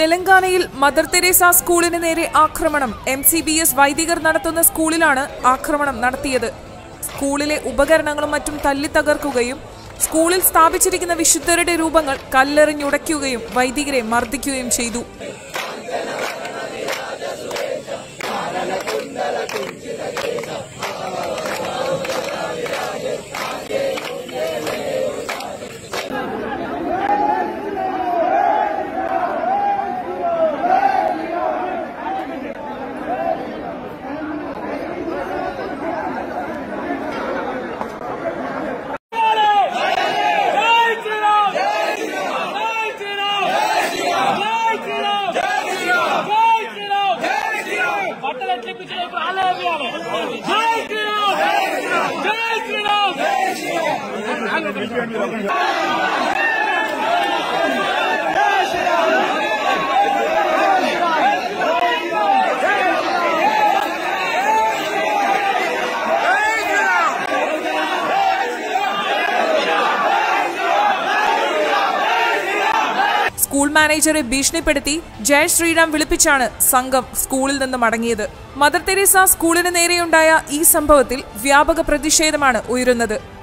തെലങ്കാനയിൽ mother Teresa സ്കൂളിന് നേരെ ആക്രമണം എം സി ബി എസ് വൈദികർ നടത്തുന്ന സ്കൂളിലാണ് ആക്രമണം നടത്തിയത് സ്കൂളിലെ ഉപകരണങ്ങളും മറ്റും തല്ലി തകർക്കുകയും സ്കൂളിൽ സ്ഥാപിച്ചിരിക്കുന്ന വിശുദ്ധരുടെ രൂപങ്ങൾ കല്ലെറിഞ്ഞുടയ്ക്കുകയും വൈദികരെ മർദ്ദിക്കുകയും ചെയ്തു జై శ్రీరామ్ జై శ్రీరామ్ జై శ్రీరామ్ జై శ్రీరామ్ జై శ్రీరామ్ జై శ్రీరామ్ జై శ్రీరామ్ బట్టలు ఎట్లా ఇప్పించిన ఇప్పుడు ఆలయం ఇవ్వాలి. జై శ్రీరామ్ జై శ్రీరామ్ జై శ్రీరామ్ జై സ്കൂൾ മാനേജറെ ഭീഷണിപ്പെടുത്തി ജയ് ശ്രീറാം വിളിപ്പിച്ചാണ് സംഘം സ്കൂളിൽ നിന്ന് മടങ്ങിയത് മദർ തെരേസ സ്കൂളിന് നേരെയുണ്ടായ ഈ സംഭവത്തിൽ വ്യാപക പ്രതിഷേധമാണ് ഉയരുന്നത്